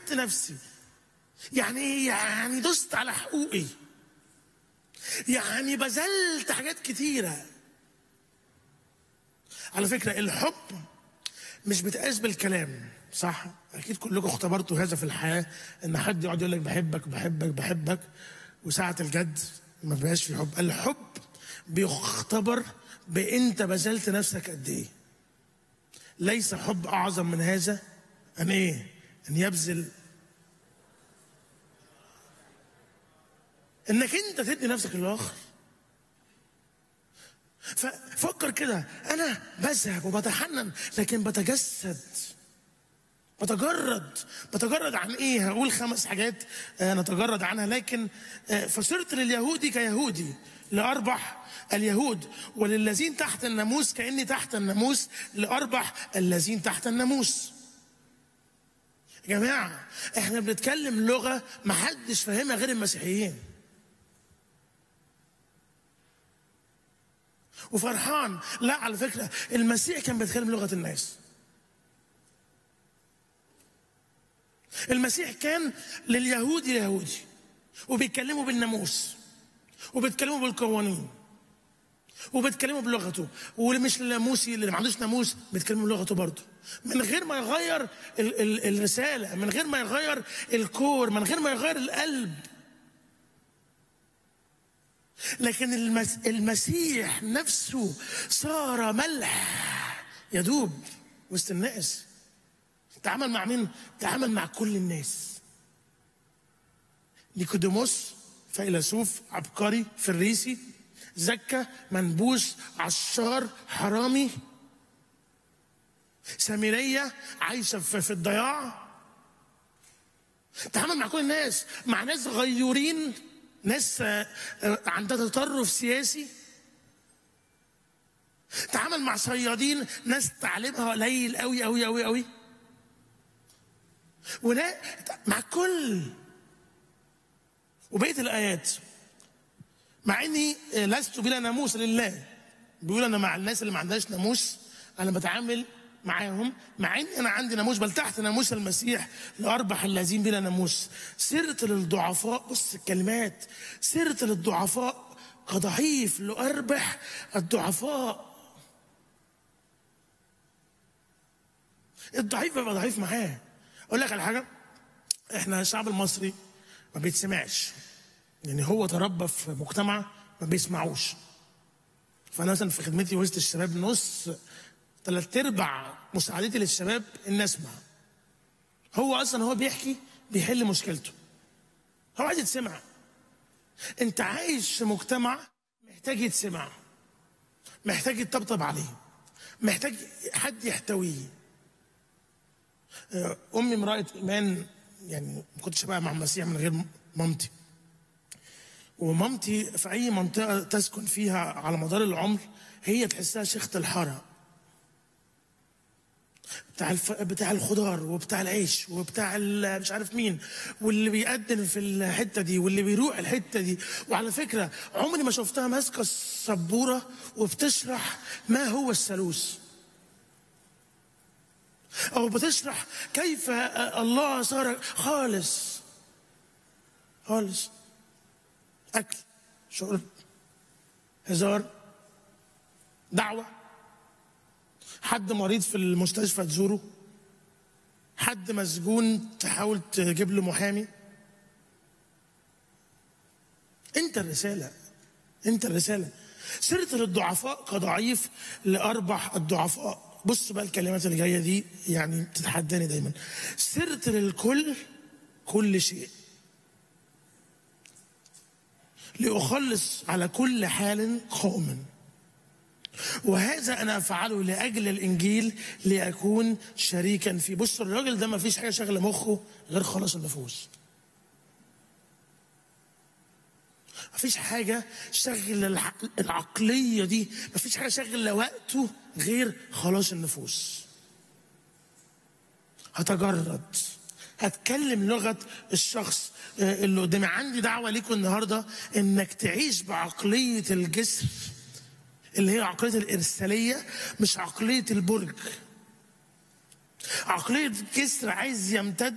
عذبت نفسي يعني ايه يعني دست على حقوقي يعني بذلت حاجات كتيرة على فكرة الحب مش بتقاس بالكلام صح اكيد كلكم اختبرتوا هذا في الحياة ان حد يقعد يقول لك بحبك بحبك بحبك وساعة الجد ما بقاش في حب الحب بيختبر بانت بذلت نفسك قد ايه ليس حب اعظم من هذا ان ايه ان يبذل انك انت تدي نفسك للاخر ففكر كده انا بذهب وبتحنن لكن بتجسد بتجرد بتجرد عن ايه هقول خمس حاجات آه، نتجرد عنها لكن آه، فصرت لليهودي كيهودي لاربح اليهود وللذين تحت الناموس كاني تحت الناموس لاربح الذين تحت الناموس يا جماعه احنا بنتكلم لغه محدش فاهمها غير المسيحيين وفرحان لا على فكره المسيح كان بيتكلم لغه الناس المسيح كان لليهودي يهودي وبيتكلموا بالناموس وبيتكلموا بالقوانين وبيتكلموا بلغته واللي مش ناموسي اللي ما عندوش ناموس بيتكلموا بلغته برضه من غير ما يغير ال- ال- الرساله من غير ما يغير الكور من غير ما يغير القلب لكن المس المسيح نفسه صار ملح يدوب وسط الناس تعامل مع مين؟ تعامل مع كل الناس نيكوديموس فيلسوف عبقري فريسي زكا منبوس عشار حرامي سامرية عايشة في في الضياع تعامل مع كل الناس مع ناس غيورين ناس آه، آه، عندها تطرف سياسي تعامل مع صيادين ناس تعليمها قليل قوي قوي قوي قوي ونا مع كل وبقيه الايات مع اني لست بلا ناموس لله بيقول انا مع الناس اللي ما عندهاش ناموس انا بتعامل معاهم مع اني انا عندي ناموس بل تحت ناموس المسيح لاربح الذين بلا ناموس سرت للضعفاء بص الكلمات سرت للضعفاء كضعيف لاربح الضعفاء الضعيف بيبقى ضعيف معاه اقول لك على حاجه احنا الشعب المصري ما بيتسمعش يعني هو تربى في مجتمع ما بيسمعوش فانا مثلا في خدمتي وسط الشباب نص ثلاث ارباع مساعدتي للشباب ان اسمع هو اصلا هو بيحكي بيحل مشكلته هو عايز يتسمع انت عايش في مجتمع محتاج يتسمع محتاج يطبطب عليه محتاج حد يحتويه امي امراه ايمان يعني ما كنتش بقى مع المسيح من غير مامتي ومامتي في اي منطقه تسكن فيها على مدار العمر هي تحسها شيخه الحاره بتاع الف... بتاع الخضار وبتاع العيش وبتاع ال- مش عارف مين واللي بيقدم في الحته دي واللي بيروح الحته دي وعلى فكره عمري ما شفتها ماسكه السبوره وبتشرح ما هو الثالوث او بتشرح كيف الله صار خالص خالص اكل شرب هزار دعوه حد مريض في المستشفى تزوره حد مسجون تحاول تجيب له محامي انت الرساله انت الرساله سرت للضعفاء كضعيف لاربح الضعفاء بص بقى الكلمات اللي جايه دي يعني بتتحداني دايما سرت للكل كل شيء لأخلص على كل حال قوما وهذا أنا أفعله لأجل الإنجيل لأكون شريكا فيه بص الراجل ده ما فيش حاجة شغلة مخه غير خلاص النفوس ما فيش حاجة شغل الع- العقلية دي ما فيش حاجة شغل وقته غير خلاص النفوس هتجرد هتكلم لغة الشخص آه، اللي قدامي عندي دعوة ليكم النهاردة انك تعيش بعقلية الجسر اللي هي عقلية الإرسالية مش عقلية البرج عقلية جسر عايز يمتد